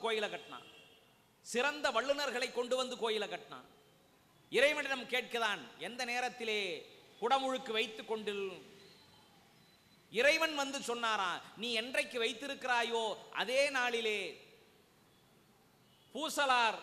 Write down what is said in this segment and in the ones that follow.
கோயிலை கட்டினான் சிறந்த வல்லுநர்களை கொண்டு வந்து கோயிலை கட்டினான் இறைவனிடம் கேட்கிறான் எந்த நேரத்திலே குடமுழுக்கு வைத்துக் கொண்டு இறைவன் வந்து சொன்னாரா நீ என்றைக்கு வைத்திருக்கிறாயோ அதே நாளிலே பூசலார்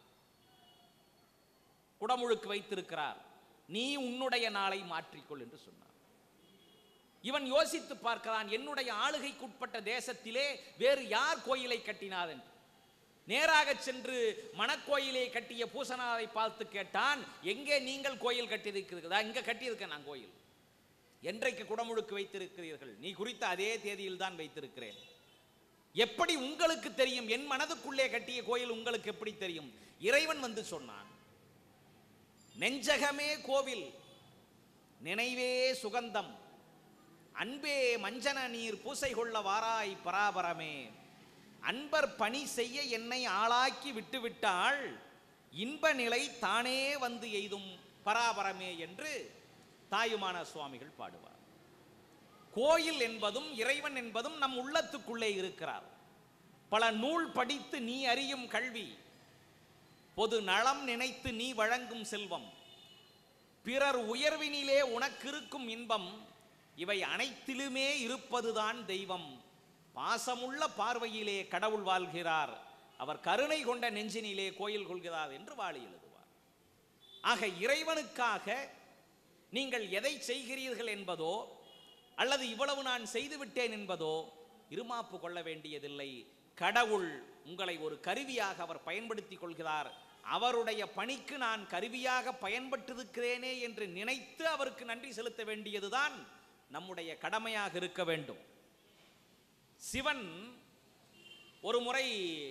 குடமுழுக்கு வைத்திருக்கிறார் நீ உன்னுடைய நாளை மாற்றிக்கொள் என்று சொன்னார் இவன் யோசித்து பார்க்கிறான் என்னுடைய ஆளுகைக்குட்பட்ட தேசத்திலே வேறு யார் கோயிலை கட்டினார் என்று நேராக சென்று மணக்கோயிலை கட்டிய பூசனாரை பார்த்து கேட்டான் எங்கே நீங்கள் கோயில் கட்டியிருக்கிறீர்களா இங்க கட்டியிருக்கேன் நான் கோயில் என்றைக்கு குடமுழுக்கு வைத்திருக்கிறீர்கள் நீ குறித்த அதே தேதியில் தான் வைத்திருக்கிறேன் எப்படி உங்களுக்கு தெரியும் என் மனதுக்குள்ளே கட்டிய கோயில் உங்களுக்கு எப்படி தெரியும் இறைவன் வந்து சொன்னான் நெஞ்சகமே கோவில் நினைவே சுகந்தம் அன்பே மஞ்சன நீர் பூசை கொள்ள வாராய் பராபரமே அன்பர் பணி செய்ய என்னை ஆளாக்கி விட்டுவிட்டால் இன்ப நிலை தானே வந்து எய்தும் பராபரமே என்று தாயுமான சுவாமிகள் பாடுவார் கோயில் என்பதும் இறைவன் என்பதும் நம் உள்ளத்துக்குள்ளே இருக்கிறார் பல நூல் படித்து நீ அறியும் கல்வி பொது நலம் நினைத்து நீ வழங்கும் செல்வம் பிறர் உயர்வினிலே உனக்கிருக்கும் இன்பம் இவை அனைத்திலுமே இருப்பதுதான் தெய்வம் பாசமுள்ள பார்வையிலே கடவுள் வாழ்கிறார் அவர் கருணை கொண்ட நெஞ்சினிலே கோயில் கொள்கிறார் என்று வாழி எழுதுவார் ஆக இறைவனுக்காக நீங்கள் எதை செய்கிறீர்கள் என்பதோ அல்லது இவ்வளவு நான் செய்துவிட்டேன் என்பதோ இருமாப்பு கொள்ள வேண்டியதில்லை கடவுள் உங்களை ஒரு கருவியாக அவர் பயன்படுத்திக் கொள்கிறார் அவருடைய பணிக்கு நான் கருவியாக பயன்பட்டிருக்கிறேனே என்று நினைத்து அவருக்கு நன்றி செலுத்த வேண்டியதுதான் நம்முடைய கடமையாக இருக்க வேண்டும் சிவன் ஒரு முறை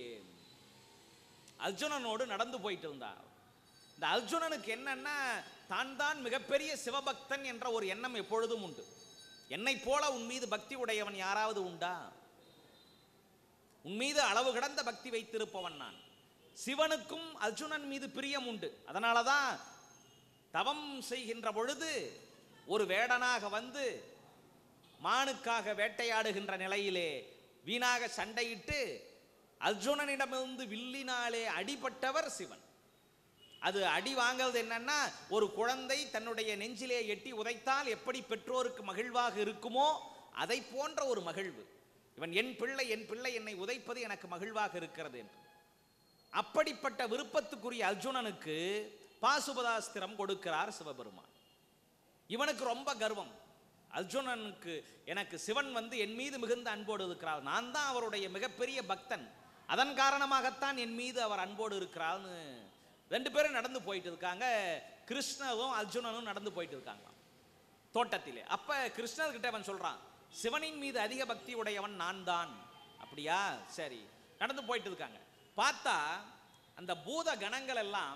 அர்ஜுனனோடு நடந்து போயிட்டு இருந்தார் இந்த அர்ஜுனனுக்கு என்னன்னா தான் தான் மிகப்பெரிய சிவபக்தன் என்ற ஒரு எண்ணம் எப்பொழுதும் உண்டு என்னை போல உன் மீது பக்தி உடையவன் யாராவது உண்டா உன் மீது அளவு கடந்த பக்தி வைத்திருப்பவன் நான் சிவனுக்கும் அர்ஜுனன் மீது பிரியம் உண்டு அதனால தான் தவம் செய்கின்ற பொழுது ஒரு வேடனாக வந்து மானுக்காக வேட்டையாடுகின்ற நிலையிலே வீணாக சண்டையிட்டு அர்ஜுனனிடமிருந்து வில்லினாலே அடிபட்டவர் சிவன் அது அடி வாங்கிறது என்னன்னா ஒரு குழந்தை தன்னுடைய நெஞ்சிலே எட்டி உதைத்தால் எப்படி பெற்றோருக்கு மகிழ்வாக இருக்குமோ அதை போன்ற ஒரு மகிழ்வு இவன் என் பிள்ளை என் பிள்ளை என்னை உதைப்பது எனக்கு மகிழ்வாக இருக்கிறது என்று அப்படிப்பட்ட விருப்பத்துக்குரிய அர்ஜுனனுக்கு பாசுபதாஸ்திரம் கொடுக்கிறார் சிவபெருமான் இவனுக்கு ரொம்ப கர்வம் அர்ஜுனனுக்கு எனக்கு சிவன் வந்து என் மீது மிகுந்த அன்போடு இருக்கிறார் நான் தான் அவருடைய மிகப்பெரிய பக்தன் அதன் காரணமாகத்தான் என் மீது அவர் அன்போடு இருக்கிறார்னு ரெண்டு பேரும் நடந்து போயிட்டு இருக்காங்க கிருஷ்ணரும் அர்ஜுனனும் நடந்து போயிட்டு இருக்காங்களாம் தோட்டத்திலே அப்ப கிருஷ்ணர்கிட்ட அவன் சொல்றான் சிவனின் மீது அதிக பக்தி உடையவன் நான் தான் அப்படியா சரி நடந்து போயிட்டு இருக்காங்க பார்த்தா அந்த பூத கணங்கள் எல்லாம்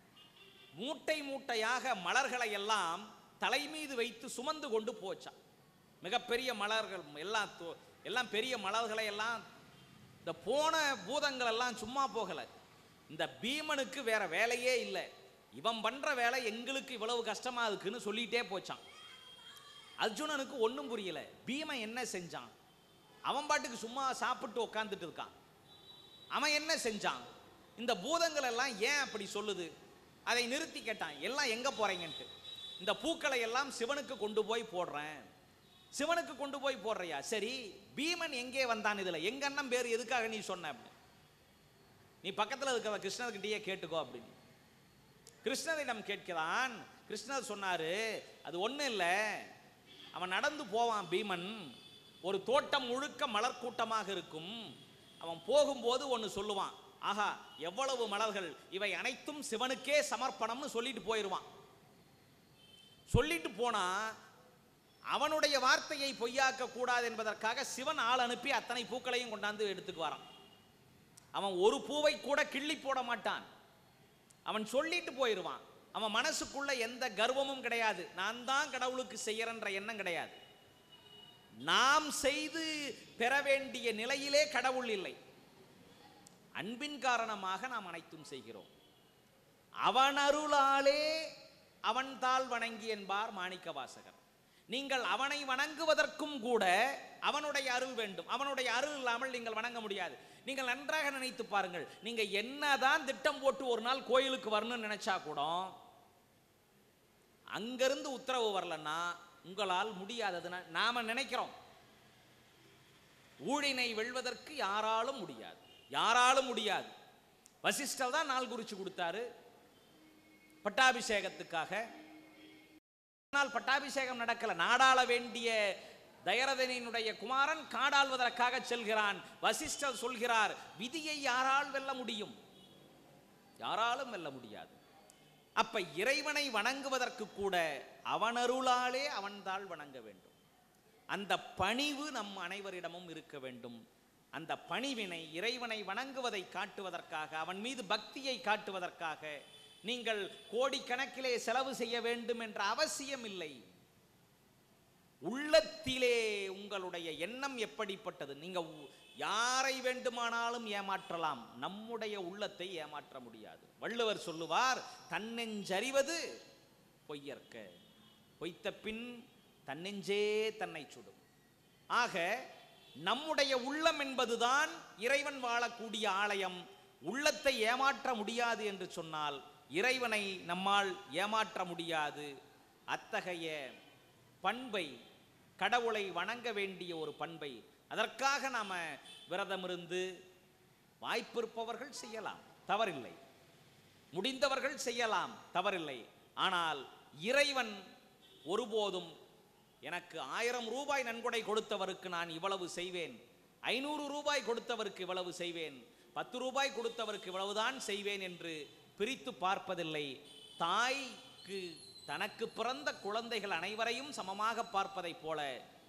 மூட்டை மூட்டையாக மலர்களை எல்லாம் தலை மீது வைத்து சுமந்து கொண்டு போச்சான் மிகப்பெரிய மலர்கள் எல்லாம் தோ- எல்லாம் பெரிய மலர்களை எல்லாம் இந்த போன பூதங்கள் எல்லாம் சும்மா போகலை இந்த பீமனுக்கு வேற வேலையே இல்லை இவன் பண்ற வேலை எங்களுக்கு இவ்வளவு கஷ்டமா இருக்குன்னு சொல்லிட்டே போச்சான் அர்ஜுனனுக்கு ஒன்றும் புரியல பீமன் என்ன செஞ்சான் அவன் பாட்டுக்கு சும்மா சாப்பிட்டு உட்காந்துட்டு இருக்கான் அவன் என்ன செஞ்சான் இந்த பூதங்கள் எல்லாம் ஏன் அப்படி சொல்லுது அதை நிறுத்தி கேட்டான் எல்லாம் எங்க போறீங்கன்ட்டு இந்த பூக்களை எல்லாம் சிவனுக்கு கொண்டு போய் போடுறேன் சிவனுக்கு கொண்டு போய் போடுறியா சரி பீமன் எங்கே வந்தான் இதுல எங்க அண்ணன் பேர் எதுக்காக நீ சொன்ன அப்படின்னு நீ பக்கத்துல இருக்கிற கிருஷ்ணர்கிட்டயே கேட்டுக்கோ அப்படின்னு கிருஷ்ணரிடம் கேட்கிறான் கிருஷ்ணர் சொன்னாரு அது ஒண்ணும் இல்லை அவன் நடந்து போவான் பீமன் ஒரு தோட்டம் முழுக்க மலர் கூட்டமாக இருக்கும் அவன் போகும்போது ஒன்று சொல்லுவான் ஆஹா எவ்வளவு மலர்கள் இவை அனைத்தும் சிவனுக்கே சமர்ப்பணம்னு சொல்லிட்டு போயிடுவான் சொல்லிட்டு போனா அவனுடைய வார்த்தையை பொய்யாக்க கூடாது என்பதற்காக சிவன் ஆள் அனுப்பி அத்தனை பூக்களையும் கொண்டாந்து எடுத்துக்கு வரான் அவன் ஒரு பூவை கூட கிள்ளி போட மாட்டான் அவன் சொல்லிட்டு போயிடுவான் அவன் மனசுக்குள்ள எந்த கர்வமும் கிடையாது நான் தான் கடவுளுக்கு செய்யறன்ற எண்ணம் கிடையாது நாம் செய்து பெற வேண்டிய நிலையிலே கடவுள் இல்லை அன்பின் காரணமாக நாம் அனைத்தும் செய்கிறோம் அவன் அருளாலே அவன் தாள் வணங்கி என்பார் மாணிக்க வாசகர் நீங்கள் அவனை வணங்குவதற்கும் கூட அவனுடைய அருள் வேண்டும் அவனுடைய அருள் இல்லாமல் நீங்கள் வணங்க முடியாது நீங்கள் நன்றாக நினைத்து பாருங்கள் நீங்க என்னதான் திட்டம் போட்டு ஒரு நாள் கோயிலுக்கு வரணும்னு நினைச்சா கூட அங்கிருந்து உத்தரவு வரலன்னா உங்களால் முடியாததுன்னா நாம நினைக்கிறோம் ஊழினை வெல்வதற்கு யாராலும் முடியாது யாராலும் முடியாது வசிஷ்டர் தான் நாள் குறிச்சு கொடுத்தாரு பட்டாபிஷேகத்துக்காக ஆனால் பட்டாபிஷேகம் நடக்கல நாடாள வேண்டிய தயரதனினுடைய குமாரன் காடாள்வதற்காக செல்கிறான் வசிஷ்டர் சொல்கிறார் விதியை யாரால் வெல்ல முடியும் யாராலும் வெல்ல முடியாது அப்ப இறைவனை வணங்குவதற்கு கூட அவனருளாலே அவன்தாள் வணங்க வேண்டும் அந்த பணிவு நம் அனைவரிடமும் இருக்க வேண்டும் அந்த பணிவினை இறைவனை வணங்குவதை காட்டுவதற்காக அவன் மீது பக்தியை காட்டுவதற்காக நீங்கள் கோடிக்கணக்கிலே செலவு செய்ய வேண்டும் என்ற அவசியம் இல்லை உள்ளத்திலே உங்களுடைய எண்ணம் எப்படிப்பட்டது நீங்க உ- யாரை வேண்டுமானாலும் ஏமாற்றலாம் நம்முடைய உள்ளத்தை ஏமாற்ற முடியாது வள்ளுவர் சொல்லுவார் தன்னெஞ்சறிவது பொய்யற்க பொய்த்த பின் தன்னெஞ்சே தன்னை சுடும் ஆக நம்முடைய உள்ளம் என்பதுதான் இறைவன் வாழக்கூடிய ஆலயம் உள்ளத்தை ஏமாற்ற முடியாது என்று சொன்னால் இறைவனை நம்மால் ஏமாற்ற முடியாது அத்தகைய பண்பை கடவுளை வணங்க வேண்டிய ஒரு பண்பை அதற்காக நாம விரதம் இருந்து வாய்ப்பிருப்பவர்கள் செய்யலாம் தவறில்லை முடிந்தவர்கள் செய்யலாம் தவறில்லை ஆனால் இறைவன் ஒருபோதும் எனக்கு ஆயிரம் ரூபாய் நன்கொடை கொடுத்தவருக்கு நான் இவ்வளவு செய்வேன் ஐநூறு ரூபாய் கொடுத்தவருக்கு இவ்வளவு செய்வேன் பத்து ரூபாய் கொடுத்தவருக்கு இவ்வளவுதான் செய்வேன் என்று பிரித்து பார்ப்பதில்லை தாய்க்கு தனக்கு பிறந்த குழந்தைகள் அனைவரையும் சமமாக பார்ப்பதைப் போல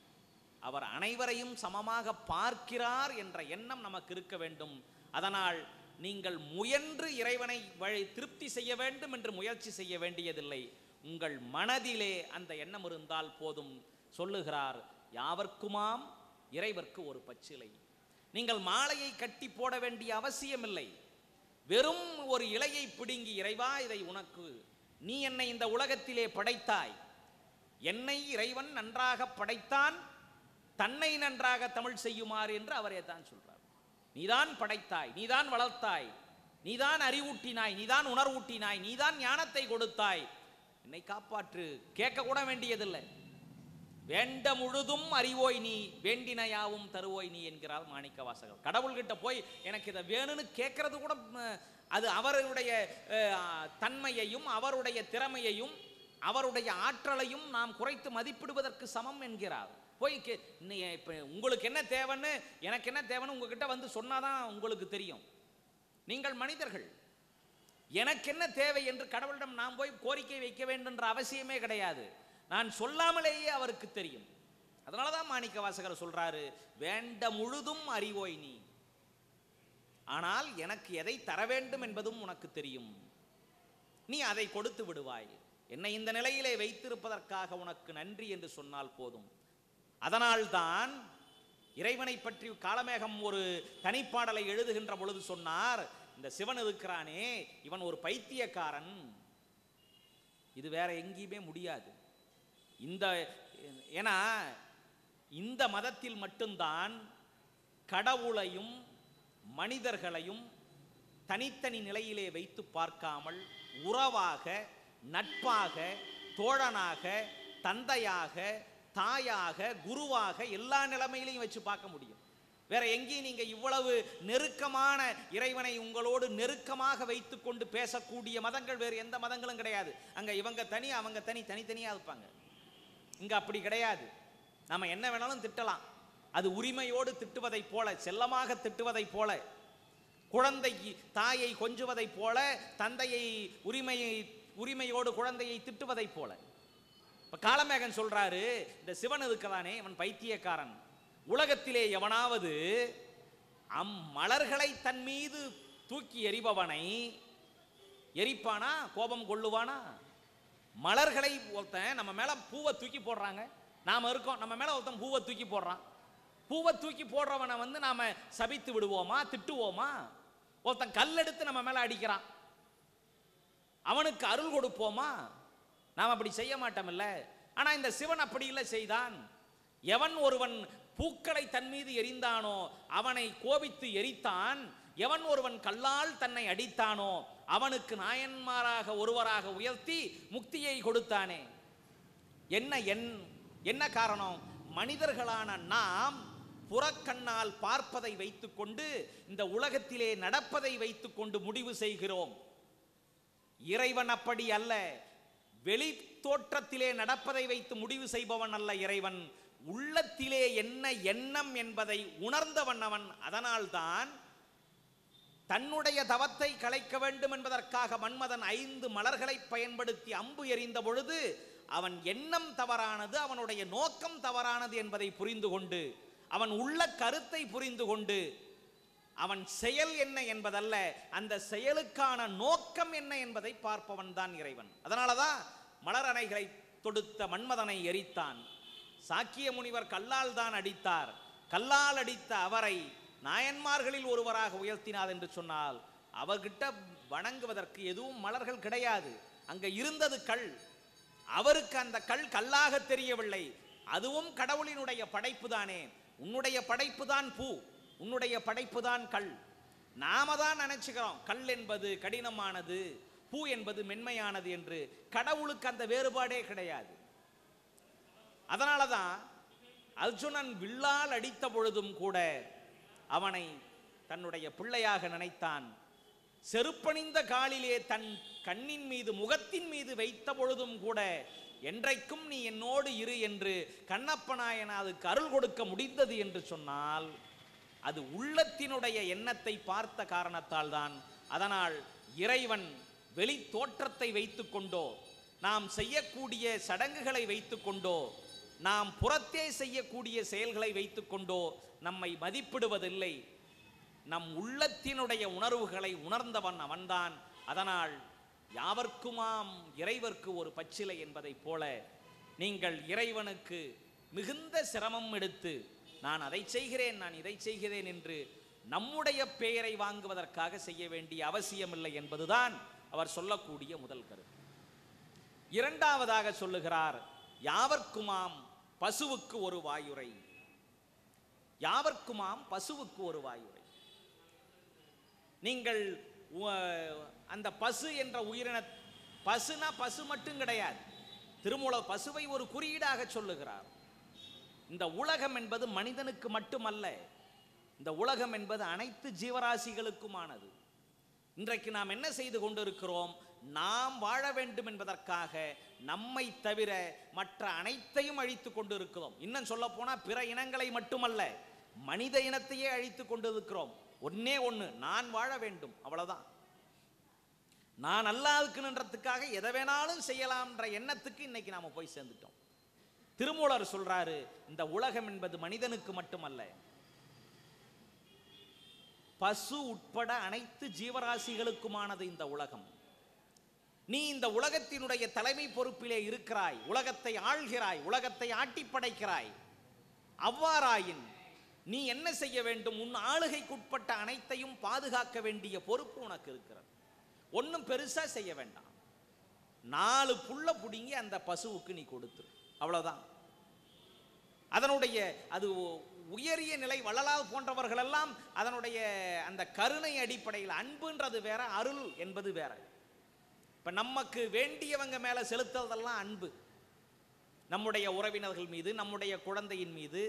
அவர் அனைவரையும் சமமாக பார்க்கிறார் என்ற எண்ணம் நமக்கு இருக்க வேண்டும் அதனால் நீங்கள் முயன்று இறைவனை வழி திருப்தி செய்ய வேண்டும் என்று முயற்சி செய்ய வேண்டியதில்லை உங்கள் மனதிலே அந்த எண்ணம் இருந்தால் போதும் சொல்லுகிறார் யாவர்க்குமாம் இறைவர்க்கு ஒரு பச்சிலை நீங்கள் மாலையை கட்டி போட வேண்டிய அவசியமில்லை வெறும் ஒரு இலையை பிடுங்கி இறைவா இதை உனக்கு நீ என்னை இந்த உலகத்திலே படைத்தாய் என்னை இறைவன் நன்றாக படைத்தான் தன்னை நன்றாக தமிழ் செய்யுமாறு என்று அவரே தான் சொல்றார் நீதான் படைத்தாய் நீதான் வளர்த்தாய் நீதான் அறிவூட்டினாய் நீதான் உணர்வூட்டினாய் நீதான் ஞானத்தை கொடுத்தாய் என்னை காப்பாற்று கேட்க கூட வேண்டியதில்லை வேண்ட முழுதும் அறிவோய் நீ வேண்டினையாவும் தருவோய் நீ என்கிறார் மாணிக்க வாசகர் கடவுள்கிட்ட போய் எனக்கு இதை வேணும்னு கேட்கறது கூட ம், அது அவருடைய அஹ், தன்மையையும் அவருடைய திறமையையும் அவருடைய ஆற்றலையும் நாம் குறைத்து மதிப்பிடுவதற்கு சமம் என்கிறார் போய் கே நீ இப்போ உங்களுக்கு என்ன தேவைன்னு எனக்கு என்ன தேவைன்னு உங்ககிட்ட வந்து சொன்னாதான் உங்களுக்கு தெரியும் நீங்கள் மனிதர்கள் எனக்கு என்ன தேவை என்று கடவுளிடம் நாம் போய் கோரிக்கை வைக்க வேண்டும் என்ற அவசியமே கிடையாது நான் சொல்லாமலேயே அவருக்கு தெரியும் அதனால தான் மாணிக்க வாசகர் சொல்றாரு வேண்ட முழுதும் அறிவோய் நீ ஆனால் எனக்கு எதை தர வேண்டும் என்பதும் உனக்கு தெரியும் நீ அதை கொடுத்து விடுவாய் என்னை இந்த நிலையிலே வைத்திருப்பதற்காக உனக்கு நன்றி என்று சொன்னால் போதும் அதனால்தான் இறைவனை பற்றி காலமேகம் ஒரு தனிப்பாடலை எழுதுகின்ற பொழுது சொன்னார் இந்த சிவன் இருக்கிறானே இவன் ஒரு பைத்தியக்காரன் இது வேற எங்கேயுமே முடியாது இந்த ஏன்னா இந்த மதத்தில் மட்டும்தான் கடவுளையும் மனிதர்களையும் தனித்தனி நிலையிலே வைத்து பார்க்காமல் உறவாக நட்பாக தோழனாக தந்தையாக தாயாக குருவாக எல்லா நிலைமையிலையும் வச்சு பார்க்க முடியும் வேற எங்கேயும் நீங்க இவ்வளவு நெருக்கமான இறைவனை உங்களோடு நெருக்கமாக வைத்துக்கொண்டு பேசக்கூடிய மதங்கள் வேறு எந்த மதங்களும் கிடையாது அங்க இவங்க தனி அவங்க தனி தனித்தனியா இருப்பாங்க இங்க அப்படி கிடையாது நாம என்ன வேணாலும் திட்டலாம் அது உரிமையோடு திட்டுவதைப் போல செல்லமாக திட்டுவதைப் போல குழந்தை தாயை கொஞ்சுவதைப் போல தந்தையை உரிமையை உரிமையோடு குழந்தையை திட்டுவதைப் போல இப்ப காலமேகன் சொல்றாரு இந்த சிவன் இருக்கிறானே இவன் பைத்தியக்காரன் உலகத்திலே எவனாவது அம் மலர்களை தன் மீது தூக்கி எறிபவனை எரிப்பானா கோபம் கொள்ளுவானா மலர்களை ஒருத்தன் நம்ம மேல பூவை தூக்கி போடுறாங்க நாம இருக்கோம் நம்ம மேல ஒருத்தன் பூவை தூக்கி போடுறான் பூவை தூக்கி போடுறவனை வந்து நாம சபித்து விடுவோமா திட்டுவோமா ஒருத்தன் கல்லெடுத்து நம்ம மேல அடிக்கிறான் அவனுக்கு அருள் கொடுப்போமா நாம் அப்படி செய்ய மாட்டோம்ல ஆனா இந்த சிவன் அப்படி இல்லை செய்தான் எவன் ஒருவன் பூக்களை தன் மீது எரிந்தானோ அவனை கோபித்து எரித்தான் எவன் ஒருவன் கல்லால் தன்னை அடித்தானோ அவனுக்கு நாயன்மாராக ஒருவராக உயர்த்தி முக்தியை கொடுத்தானே என்ன என் என்ன காரணம் மனிதர்களான நாம் புறக்கண்ணால் பார்ப்பதை வைத்துக்கொண்டு இந்த உலகத்திலே நடப்பதை வைத்துக்கொண்டு முடிவு செய்கிறோம் இறைவன் அப்படி அல்ல வெளி தோற்றத்திலே நடப்பதை வைத்து முடிவு செய்பவன் அல்ல இறைவன் உள்ளத்திலே என்ன எண்ணம் என்பதை உணர்ந்தவன் அவன் அதனால்தான் தன்னுடைய தவத்தை கலைக்க வேண்டும் என்பதற்காக மன்மதன் ஐந்து மலர்களை பயன்படுத்தி அம்பு எறிந்த பொழுது அவன் எண்ணம் தவறானது அவனுடைய நோக்கம் தவறானது என்பதை புரிந்து கொண்டு அவன் உள்ள கருத்தை புரிந்து கொண்டு அவன் செயல் என்ன என்பதல்ல அந்த செயலுக்கான நோக்கம் என்ன என்பதை பார்ப்பவன் தான் இறைவன் அதனாலதான் மலர் அணைகளை தொடுத்த மன்மதனை எரித்தான் சாக்கிய முனிவர் கல்லால் தான் அடித்தார் கல்லால் அடித்த அவரை நாயன்மார்களில் ஒருவராக உயர்த்தினார் என்று சொன்னால் அவர்கிட்ட வணங்குவதற்கு எதுவும் மலர்கள் கிடையாது அங்க இருந்தது கல் அவருக்கு அந்த கல் கல்லாக தெரியவில்லை அதுவும் கடவுளினுடைய படைப்பு தானே உன்னுடைய படைப்பு தான் பூ உன்னுடைய படைப்பு தான் கல் நாம தான் நினைச்சுக்கிறோம் கல் என்பது கடினமானது பூ என்பது மென்மையானது என்று கடவுளுக்கு அந்த வேறுபாடே கிடையாது அதனால தான் அர்ஜுனன் வில்லால் அடித்த பொழுதும் கூட அவனை தன்னுடைய பிள்ளையாக நினைத்தான் செருப்பணிந்த காலிலே தன் கண்ணின் மீது முகத்தின் மீது வைத்த பொழுதும் கூட என்றைக்கும் நீ என்னோடு இரு என்று கண்ணப்பனாயன் அதுக்கு அருள் கொடுக்க முடிந்தது என்று சொன்னால் அது உள்ளத்தினுடைய எண்ணத்தை பார்த்த காரணத்தால் தான் அதனால் இறைவன் வெளி தோற்றத்தை வைத்துக்கொண்டோ நாம் செய்யக்கூடிய சடங்குகளை வைத்துக்கொண்டோ நாம் புறத்தே செய்யக்கூடிய செயல்களை வைத்துக்கொண்டோ நம்மை மதிப்பிடுவதில்லை நம் உள்ளத்தினுடைய உணர்வுகளை உணர்ந்தவன் அவன்தான் அதனால் யாவர்க்குமாம் இறைவர்க்கு ஒரு பச்சிலை என்பதைப் போல நீங்கள் இறைவனுக்கு மிகுந்த சிரமம் எடுத்து நான் அதை செய்கிறேன் நான் இதை செய்கிறேன் என்று நம்முடைய பெயரை வாங்குவதற்காக செய்ய வேண்டிய அவசியமில்லை என்பதுதான் அவர் சொல்லக்கூடிய முதல் கருத்து இரண்டாவதாக சொல்லுகிறார் யாவர்க்குமாம் பசுவுக்கு ஒரு வாயுரை யாவர்க்குமாம் பசுவுக்கு ஒரு வாயுரை நீங்கள் உ- அந்த பசு என்ற உயிரின பசுனா பசு மட்டும் கிடையாது திருமூல பசுவை ஒரு குறியீடாக சொல்லுகிறார் இந்த உலகம் என்பது மனிதனுக்கு மட்டுமல்ல இந்த உலகம் என்பது அனைத்து ஜீவராசிகளுக்குமானது இன்றைக்கு நாம் என்ன செய்து கொண்டிருக்கிறோம் நாம் வாழ வேண்டும் என்பதற்காக நம்மை தவிர மற்ற அனைத்தையும் அழித்து கொண்டிருக்கிறோம் இன்னும் சொல்ல போனா பிற இனங்களை மட்டுமல்ல மனித இனத்தையே அழித்து கொண்டிருக்கிறோம் ஒன்னே ஒண்ணு நான் வாழ வேண்டும் அவ்வளவுதான் நான் அல்லாவுக்கு நின்றதுக்காக எதை வேணாலும் செய்யலாம்ன்ற எண்ணத்துக்கு இன்னைக்கு நாம போய் சேர்ந்துட்டோம் திருமூலர் சொல்றாரு இந்த உலகம் என்பது மனிதனுக்கு மட்டுமல்ல பசு உட்பட அனைத்து ஜீவராசிகளுக்குமானது இந்த உலகம் நீ இந்த உலகத்தினுடைய தலைமை பொறுப்பிலே இருக்கிறாய் உலகத்தை ஆள்கிறாய் உலகத்தை ஆட்டி படைக்கிறாய் அவ்வாறாயின் நீ என்ன செய்ய வேண்டும் உன் ஆளுகைக்குட்பட்ட அனைத்தையும் பாதுகாக்க வேண்டிய பொறுப்பு உனக்கு இருக்கிறது ஒன்றும் பெருசா செய்ய வேண்டாம் நாலு புல்ல புடுங்கி அந்த பசுவுக்கு நீ கொடுத்துரு அவ்வளவுதான் அதனுடைய அது உயரிய நிலை வள்ளலார் போன்றவர்கள் எல்லாம் அதனுடைய அந்த கருணை அடிப்படையில் அன்புன்றது வேற அருள் என்பது வேற இப்ப நமக்கு வேண்டியவங்க மேல செலுத்துறதெல்லாம் அன்பு நம்முடைய உறவினர்கள் மீது நம்முடைய குழந்தையின் மீது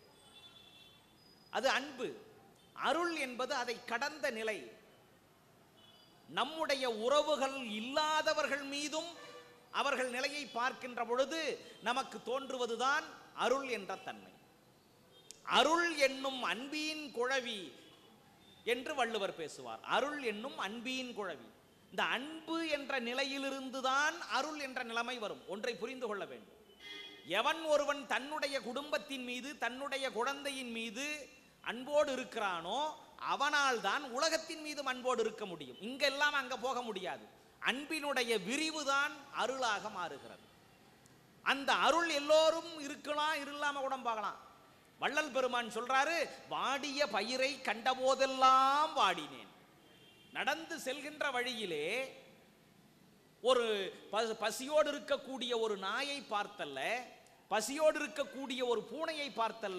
அது அன்பு அருள் என்பது அதை கடந்த நிலை நம்முடைய உறவுகள் இல்லாதவர்கள் மீதும் அவர்கள் நிலையை பார்க்கின்ற பொழுது நமக்கு தோன்றுவதுதான் அருள் என்ற தன்மை அருள் என்னும் அன்பியின் குழவி என்று வள்ளுவர் பேசுவார் அருள் என்னும் அன்பியின் குழவி இந்த அன்பு என்ற நிலையிலிருந்து தான் அருள் என்ற நிலைமை வரும் ஒன்றை புரிந்து கொள்ள வேண்டும் எவன் ஒருவன் தன்னுடைய குடும்பத்தின் மீது தன்னுடைய குழந்தையின் மீது அன்போடு இருக்கிறானோ அவனால் தான் உலகத்தின் மீதும் அன்போடு இருக்க முடியும் இங்கெல்லாம் அங்க போக முடியாது அன்பினுடைய விரிவுதான் அருளாக மாறுகிறது அந்த அருள் எல்லோரும் இருக்கலாம் இல்லாம கூட பார்க்கலாம் வள்ளல் பெருமான் சொல்றாரு வாடிய பயிரை கண்டபோதெல்லாம் வாடினேன் நடந்து செல்கின்ற வழியிலே ஒரு ப- பசியோடு இருக்கக்கூடிய ஒரு நாயை பார்த்தல்ல பசியோடு இருக்கக்கூடிய ஒரு பூனையை பார்த்தல்ல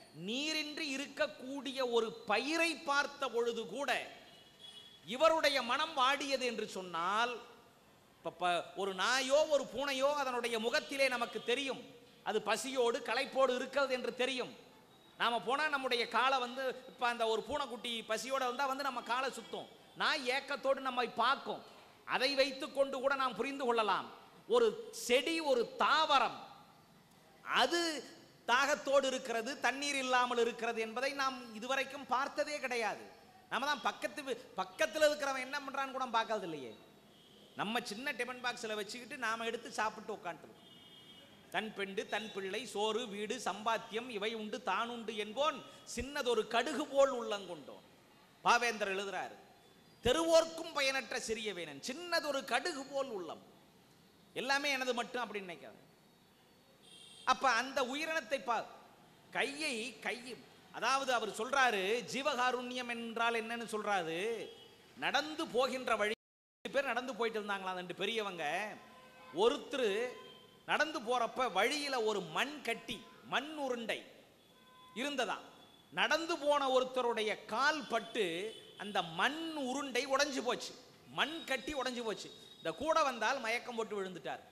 நீரின்றி இருக்கக்கூடிய ஒரு பயிரை பார்த்த பொழுது கூட இவருடைய மனம் வாடியது என்று சொன்னால் இப்ப ப- ஒரு நாயோ ஒரு பூனையோ அதனுடைய முகத்திலே நமக்கு தெரியும் அது பசியோடு களைப்போடு இருக்கிறது என்று தெரியும் நாம போனா நம்முடைய காலை வந்து இப்ப அந்த ஒரு பூனைக்குட்டி பசியோட வந்தா வந்து நம்ம காலை சுத்தும் நாய் ஏக்கத்தோடு நம்மை பார்க்கும் அதை வைத்துக் கொண்டு கூட நாம் புரிந்து கொள்ளலாம் ஒரு செடி ஒரு தாவரம் அது தாகத்தோடு இருக்கிறது தண்ணீர் இல்லாமல் இருக்கிறது என்பதை நாம் இதுவரைக்கும் பார்த்ததே கிடையாது நம்ம தான் பக்கத்து வீ- பக்கத்துல இருக்கிறவன் என்ன பண்றான்னு கூட பார்க்கறது இல்லையே நம்ம சின்ன டிபன் பாக்ஸில் வச்சுக்கிட்டு நாம எடுத்து சாப்பிட்டு உட்காந்துருக்கோம் தன் பெண்டு தன் பிள்ளை சோறு வீடு சம்பாத்தியம் இவை உண்டு தான் உண்டு என்போன் சின்னதொரு கடுகு போல் உள்ளங்கொண்டோன் பாவேந்தர் எழுதுறாரு தெருவோர்க்கும் பயனற்ற சிறிய வேணன் சின்னதொரு கடுகு போல் உள்ளம் எல்லாமே எனது மட்டும் அப்படின்னு நினைக்காது அப்ப அந்த உயிரினத்தை பா கையை கை அதாவது அவர் சொல்றாரு ஜீவகாருண்யம் என்றால் என்னன்னு சொல்றாரு நடந்து போகின்ற வழி ரெண்டு பேர் நடந்து போயிட்டு இருந்தாங்களா ரெண்டு பெரியவங்க ஒருத்தர் நடந்து போறப்ப வழியில ஒரு மண் கட்டி மண் உருண்டை இருந்ததா நடந்து போன ஒருத்தருடைய கால் பட்டு அந்த மண் உருண்டை உடைஞ்சு போச்சு மண் கட்டி உடைஞ்சு போச்சு இந்த கூட வந்தால் மயக்கம் போட்டு விழுந்துட்டார்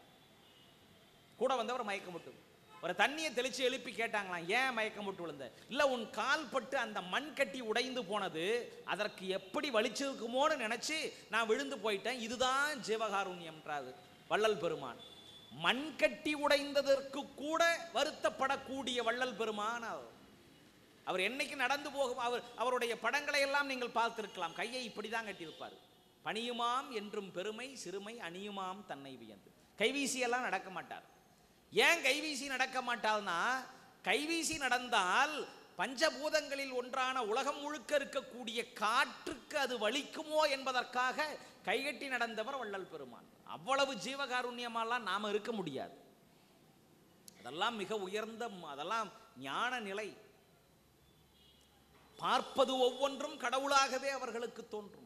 கூட வந்தவர் மயக்கம் போட்டு ஒரு தண்ணியை தெளிச்சு எழுப்பி கேட்டாங்களாம் ஏன் மயக்கம் போட்டு விழுந்த இல்ல உன் கால் பட்டு அந்த மண் கட்டி உடைந்து போனது அதற்கு எப்படி வலிச்சிருக்குமோன்னு நினைச்சு நான் விழுந்து போயிட்டேன் இதுதான் ஜீவகாருண்யம்ன்றாரு வள்ளல் பெருமான் மண் கட்டி உடைந்ததற்கு கூட வருத்தப்படக்கூடிய வள்ளல் பெருமான் அவர். அவர் என்னைக்கு நடந்து போகும் அவர் அவருடைய படங்களை எல்லாம் நீங்கள் பார்த்திருக்கலாம் கையை இப்படிதான் கட்டியிருப்பார் பணியுமாம் என்றும் பெருமை சிறுமை அணியுமாம் தன்னை வியந்து கைவீசி எல்லாம் நடக்க மாட்டார் ஏன் கைவீசி நடக்க மாட்டார்னா கைவீசி நடந்தால் பஞ்சபூதங்களில் ஒன்றான உலகம் முழுக்க இருக்கக்கூடிய காற்றுக்கு அது வலிக்குமோ என்பதற்காக கைகட்டி நடந்தவர் வள்ளல் பெருமான் அவ்வளவு ஜீவகாருண்யமாலாம் நாம இருக்க முடியாது அதெல்லாம் மிக உயர்ந்த ம- அதெல்லாம் ஞான நிலை பார்ப்பது ஒவ்வொன்றும் கடவுளாகவே அவர்களுக்கு தோன்றும்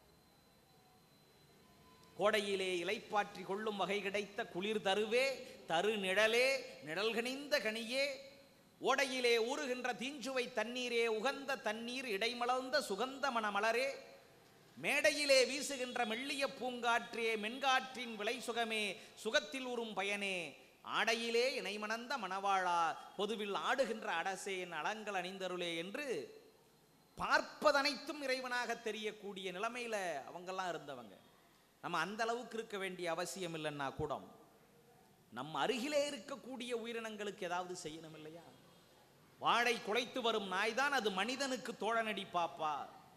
கோடையிலே இலைப்பாற்றி கொள்ளும் வகை கிடைத்த குளிர் தருவே தரு நிழலே நிழல்கனிந்த கனியே ஓடையிலே ஊறுகின்ற தீஞ்சுவை தண்ணீரே உகந்த தண்ணீர் இடைமலர்ந்த சுகந்த மணமலரே மேடையிலே வீசுகின்ற மெல்லிய பூங்காற்றே மென்காற்றின் விலை சுகமே சுகத்தில் உறும் பயனே ஆடையிலே இணைமணந்த மணவாளா பொதுவில் ஆடுகின்ற அடசே என் அலங்கள் அணிந்தருளே என்று பார்ப்பதனைத்தும் இறைவனாக தெரியக்கூடிய நிலைமையில அவங்கெல்லாம் இருந்தவங்க நம்ம அந்த அளவுக்கு இருக்க வேண்டிய அவசியம் இல்லைன்னா கூட நம் அருகிலே இருக்கக்கூடிய உயிரினங்களுக்கு ஏதாவது செய்யணும் இல்லையா வாழை குலைத்து வரும் நாய்தான் அது மனிதனுக்கு தோழனடி பாப்பா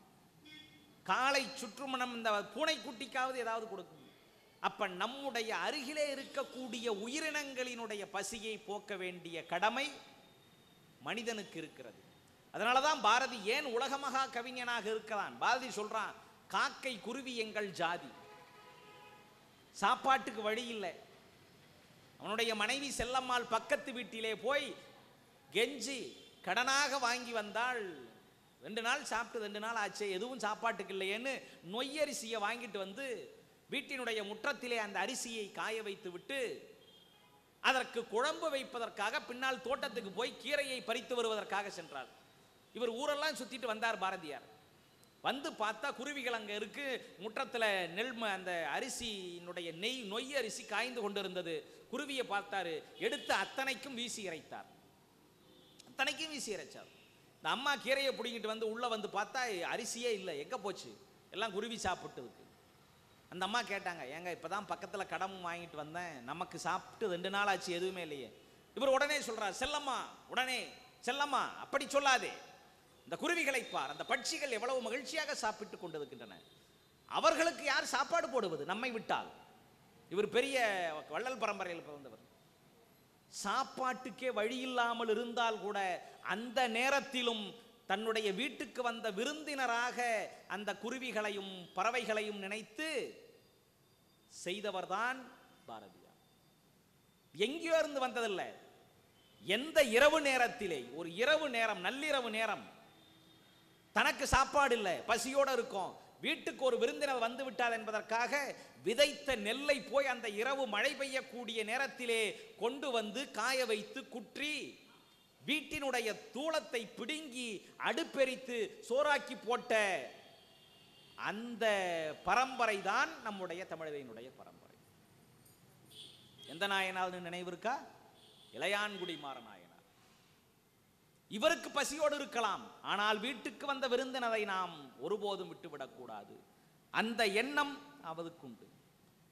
காலை சுற்றுமணம் இந்த பூனைக்குட்டிக்காவது ஏதாவது கொடுக்கும் அப்ப நம்முடைய அருகிலே இருக்கக்கூடிய உயிரினங்களினுடைய பசியை போக்க வேண்டிய கடமை மனிதனுக்கு இருக்கிறது அதனால தான் பாரதி ஏன் உலகமகா கவிஞனாக இருக்கிறான் பாரதி சொல்றான் காக்கை குருவி எங்கள் ஜாதி சாப்பாட்டுக்கு வழி இல்லை அவனுடைய மனைவி செல்லம்மாள் பக்கத்து வீட்டிலே போய் கெஞ்சி கடனாக வாங்கி வந்தாள் ரெண்டு நாள் சாப்பிட்டு ரெண்டு நாள் ஆச்சு எதுவும் சாப்பாட்டுக்கு இல்லையேன்னு நொய்யரிசியை வாங்கிட்டு வந்து வீட்டினுடைய முற்றத்திலே அந்த அரிசியை காய வைத்து விட்டு அதற்கு குழம்பு வைப்பதற்காக பின்னால் தோட்டத்துக்கு போய் கீரையை பறித்து வருவதற்காக சென்றார் இவர் ஊரெல்லாம் சுத்திட்டு வந்தார் பாரதியார் வந்து பார்த்தா குருவிகள் அங்க இருக்கு முற்றத்துல நெல் ம- அந்த அரிசியினுடைய நெய் நொய் அரிசி காய்ந்து கொண்டிருந்தது குருவியை பார்த்தாரு எடுத்து அத்தனைக்கும் வீசி இறைத்தார் அத்தனைக்கும் வீசி இறைச்சார் இந்த அம்மா கீரையை பிடிங்கிட்டு வந்து உள்ள வந்து பார்த்தா அரிசியே இல்லை எங்க போச்சு எல்லாம் குருவி சாப்பிட்டதுக்கு அந்த அம்மா கேட்டாங்க ஏங்க இப்பதான் பக்கத்துல கடன் வாங்கிட்டு வந்தேன் நமக்கு சாப்பிட்டு ரெண்டு நாள் ஆச்சு எதுவுமே இல்லையே இவர் உடனே சொல்றார் செல்லம்மா உடனே செல்லம்மா அப்படி சொல்லாதே இந்த குருவிகளை பார் அந்த பட்சிகள் எவ்வளவு மகிழ்ச்சியாக சாப்பிட்டு கொண்டிருக்கின்றன அவர்களுக்கு யார் சாப்பாடு போடுவது நம்மை விட்டால் இவர் பெரிய வள்ளல் பரம்பரையில் பிறந்தவர் சாப்பாட்டுக்கே வழி இல்லாமல் இருந்தால் கூட அந்த நேரத்திலும் தன்னுடைய வீட்டுக்கு வந்த விருந்தினராக அந்த குருவிகளையும் பறவைகளையும் நினைத்து செய்தவர்தான் பாரதியார் எங்கேயோ இருந்து வந்ததில்லை எந்த இரவு நேரத்திலே ஒரு இரவு நேரம் நள்ளிரவு நேரம் தனக்கு சாப்பாடு இல்லை பசியோட இருக்கும் வீட்டுக்கு ஒரு விருந்தினர் வந்து விட்டார் என்பதற்காக விதைத்த நெல்லை போய் அந்த இரவு மழை பெய்யக்கூடிய நேரத்திலே கொண்டு வந்து காய வைத்து குற்றி வீட்டினுடைய தூளத்தை பிடுங்கி அடுப்பெரித்து சோறாக்கி போட்ட அந்த பரம்பரை தான் நம்முடைய தமிழரினுடைய பரம்பரை எந்த நாயனாவது நினைவு இருக்கா இளையான்குடி மாற நாயனார் இவருக்கு பசியோடு இருக்கலாம் ஆனால் வீட்டுக்கு வந்த விருந்தினரை நாம் ஒருபோதும் விட்டுவிடக்கூடாது அந்த எண்ணம் அவருக்கு உண்டு